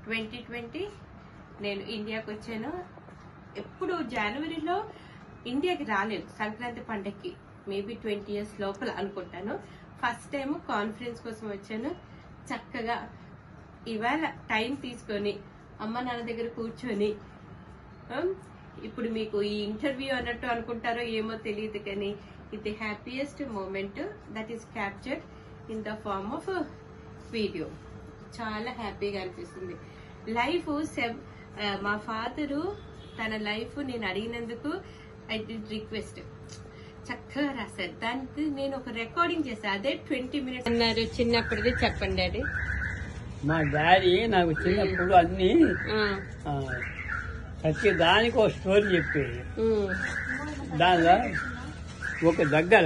Twenty twenty నేను ఇండియాకి వచ్చాను ఎప్పుడు జనవరిలో ఇండియాకి రాలేదు సంక్రాంతి పండగకి మేబీ ట్వంటీ ఇయర్స్ లోపల అనుకుంటాను ఫస్ట్ టైం కాన్ఫరెన్స్ కోసం వచ్చాను చక్కగా ఇవాళ టైం తీసుకొని అమ్మ నాన్న దగ్గర కూర్చొని um, ఇప్పుడు మీకు ఈ ఇంటర్వ్యూ అన్నట్టు అనుకుంటారో ఏమో తెలియదు కానీ ఇది happiest moment that is captured in the form of video చాలా హ్యాపీగా అనిపిస్తుంది లైఫ్ సెవ్ మా ఫాదరు తన లైఫ్ నేను అడిగినందుకు ఐ డి రిక్వెస్ట్ చక్కగా రాశారు దానికి నేను ఒక రికార్డింగ్ చేశాను అదే ట్వంటీ మినిట్స్ అన్నారు చిన్నప్పటిది చెప్పండి డాడీ మా డాడీ నాకు చిన్నప్పుడు అన్ని ఆ, ప్రతి దానికి ఒక స్టోరీ చెప్పేది దానిలో ఒక దగ్గర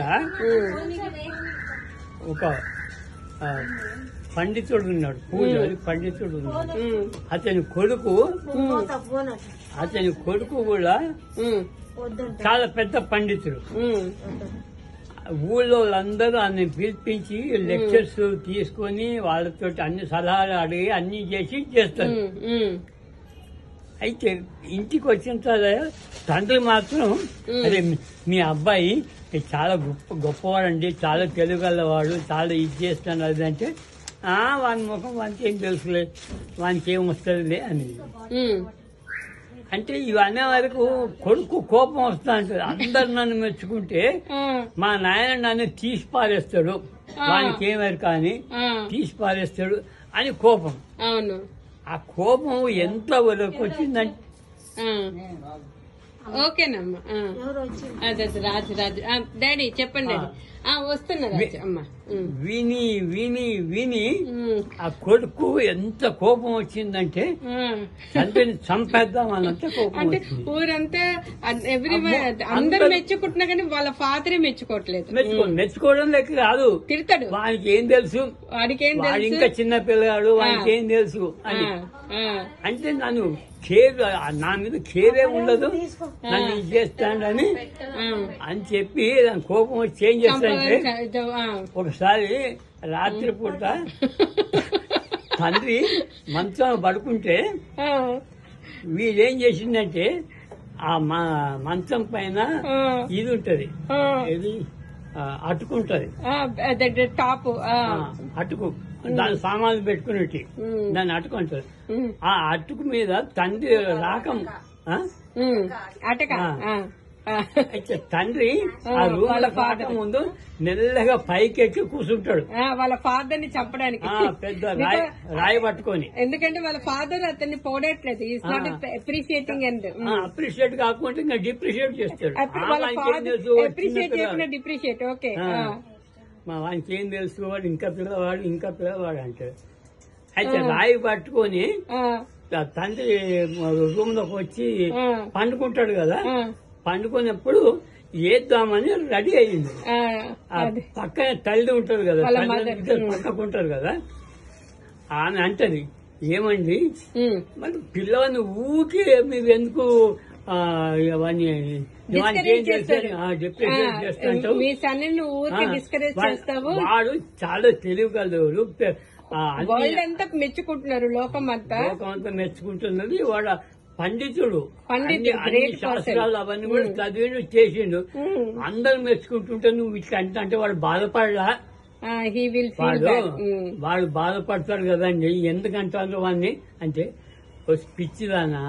ఒక ఆ, పండితుడు ఉన్నాడు పూజారి పండితుడు ఉన్నాడు అతని కొడుకు అతని కొడుకు కూడా చాలా పెద్ద పండితుడు ఊళ్ళో వాళ్ళందరూ అన్ని పిలిపించి లెక్చర్స్ తీసుకొని వాళ్ళతో అన్ని సలహాలు అడిగి అన్ని చేసి చేస్తారు అయితే ఇంటికి వచ్చిన తర్వాత తండ్రి మాత్రం అదే మీ- మీ అబ్బాయి చాలా గొప్ప గొప్పవాడండి చాలా తెలుగలవాడు చాలా ఇది చేస్తాను అది అంటే ఆ వాని ముఖం వానికి ఏం తెలుసులే వానికి ఏం వస్తుందిలే అని అంటే ఇవన్నీ వరకు కొడుకు కోపం వస్తా ఉంటుంది అందరు నన్ను మెచ్చుకుంటే మా నాయన నన్ను తీసి పారేస్తాడు వానికి ఏమరు కానీ తీసి పారేస్తాడు అని కోపం అవును ఆ కోపం ఎంత వరకు వచ్చిందంటే ఓకేనమ్మా ఆ. అదే అదే, రాజు రాజు ఆ, డాడీ చెప్పండి డాడీ ఆ, వస్తున్నా రాజు అమ్మా ఉమ్. విని విని విని ఉమ్. ఆ కొడుకు ఎంత కోపం వచ్చిందంటే ఆ. తండ్రిని చంపేద్దాం అన్నంత కోపం అంటే వచ్చింది ఊరంతా అందరు అమ్మో, అందరు అందరూ- మెచ్చుకుంటున్నా కానీ వాళ్ళ ఫాదరే మెచ్చుకోవట్లేదు మెచ్చుకో మెచ్చుకోవడం లెక్క కాదు తిడతాడు వానికి ఏం తెలుసు వాడికి ఏం వాడు తెలుసు ఇంకా చిన్న పిల్లగాడు వానికి ఆ. ఏం తెలుసు అని ఆ, ఆ. అంటే నన్ను కేర్ నా మీద కేరే ఉండదు నన్ను ఇది చేస్తాడని ఆ. అని చెప్పి దాని కోపం వచ్చి ఏం చేస్తాడంటే చంపదని చ- ఆ. ఒకసారి రాత్రి పూట తండ్రి మంచం పడుకుంటే ఆ. వీడేం చేసిందంటే ఆ మ- మంచం పైన ఆ. ఇది ఉంటది ఆ. ఇది ఆ, అటుకుంటది ఆ, అదే టాప్ ఆ. ఆ, అటుకు దాని సామాన్లు పెట్టుకునేటి ఉమ్. దాన్ని అటుకుంటది ఉమ్. ఆ అటుకు మీద తండ్రి రాకం ఆ? ఉమ్. అటక ఆ. ఆ. ఆ. అయితే తండ్రి ఆ ఆ, రూమ్ వాళ్ళ రాక father. ముందు మెల్లగా పైకి ఎక్కి కూర్చుంటాడు ఆ, వాళ్ళ ఫాదర్ ని చంపడానికి ఆ పెద్ద రాయి రాయి పట్టుకొని ఎందుకంటే వాళ్ళ ఫాదర్ అతన్ని పొగడట్లేదు is not appreciating and appreciate కాకుండా ఇంకా డిప్రిషియేట్ చేస్తాడు అప్పుడు ఆ వాళ్ళ వానికి ఏం ఫాదర్ తెలుసు వాడు అప్రిషియేట్ చిన్న చేయకుండా పిల్లవాడు. డిప్రిషియేట్ ఓకే ఆ. మా వానికి ఏం తెలుసు వాడు ఇంకా పిల్లవాడు ఇంకా పిల్లవాడు అంటాడు అయితే రాయి పట్టుకొని ఆ తండ్రి రూమ్ లోకి వచ్చి ఆ. పండుకుంటాడు కదా పండుకున్నప్పుడు ఏద్దామని రెడీ అయ్యింది ఆ పక్కన తల్లి ఉంటది కదా వాళ్ళ తల్లి mother. ఇద్దరు పక్కకు ఉంటారు కదా ఆమె అంటది ఏమండి మరి పిల్లవాడిని ఊకి మీరు ఎందుకు ఆ, ఇవన్నీ ఇవన్నీ ఏం చేస్తారు డిప్రెషన్ చేస్తుంటావు మీ సన్ని ఊరికి ఆ, డిస్కరేజ్ వా- చేస్తావు వాడు చాలా తెలివిగలరు ఆ, అన్ని వరల్డ్ అంతా మెచ్చుకుంటున్నారు లోకం అంతా లోకం అంతా మెచ్చుకుంటున్నది వాడు పండితుడు పండితుడు, అన్ని- great అన్ని person. శాస్త్రాలు అవన్నీ కూడా చదివిండు చేసిండు Mm. అందరు మెచ్చుకుంటుంటే నువ్వు ఇట్లా అంటే అంటే వాడు బాధపడలా హీ విల్ ఫీల్ వాడు బ్యాడ్ వాడు బాధపడతాడు కదండి ఎందుకంటారు వాడిని అంటే ఓ పిచ్చిదానా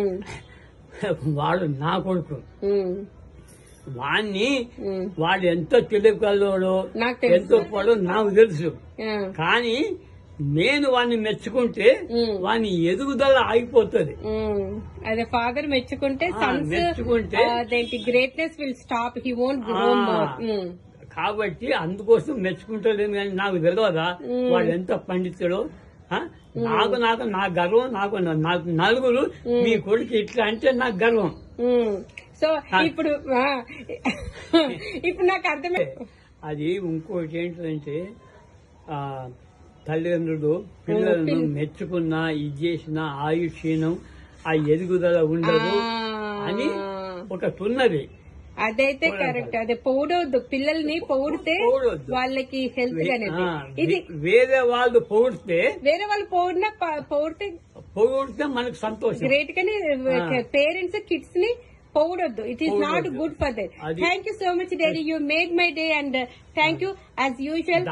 వాడు నా కొడుకు వాణ్ణి వాడు ఎంతో తెలియగలడో నాకు తెలుసు. ఎంతో పడో నాకు తెలుసు ఆ, కానీ నేను వాడిని మెచ్చుకుంటే ఉమ్. వాని ఎదుగుదల ఆగిపోతుంది ఉమ్. అదే ఫాదర్ మెచ్చుకుంటే ఆ, సన్స్ మెచ్చుకుంటే- అదేంటి greatness will stop he won't grow ఆ. మోర్ కాబట్టి అందుకోసం మెచ్చుకుంటలేదు కానీ నాకు తెలియదా వాడు ఎంత పండితుడో ఆ? నాకు నాకు నా గర్వం నాకు నాకు నలుగురు మీ కొడుకు ఇట్లా అంటే నాకు గర్వం సో ఇప్పుడు ఆ, ఇప్పుడు నాకు అర్థమే అది ఇంకోటి ఏంటంటే ఆ తల్లిదండ్రులు పిల్లలను మెచ్చుకున్నా ఇది చేసిన ఆయుష్యం ఆ ఎదుగుదల ఉండదు అని ఒకటి ఉన్నది అదైతే కరెక్ట్ అదే పౌడవద్దు పిల్లల్ని పౌడితే పౌడొద్దు. వాళ్ళకి హెల్త్ అనేది ఆ, ఇది వేరే వాళ్ళు పొగిడితే వేరే వాళ్ళు పౌడినా ప- పౌడితే పొగిడితే మనకు సంతోషం గ్రేట్ కానీ ఆ. పేరెంట్స్ కిడ్స్ ని పొగడొద్దు ఇట్ ఈస్ నాట్ పొగడొద్దు. గుడ్ ఫర్ దట్ అది- thank you so much daddy you made my day and thank you as usual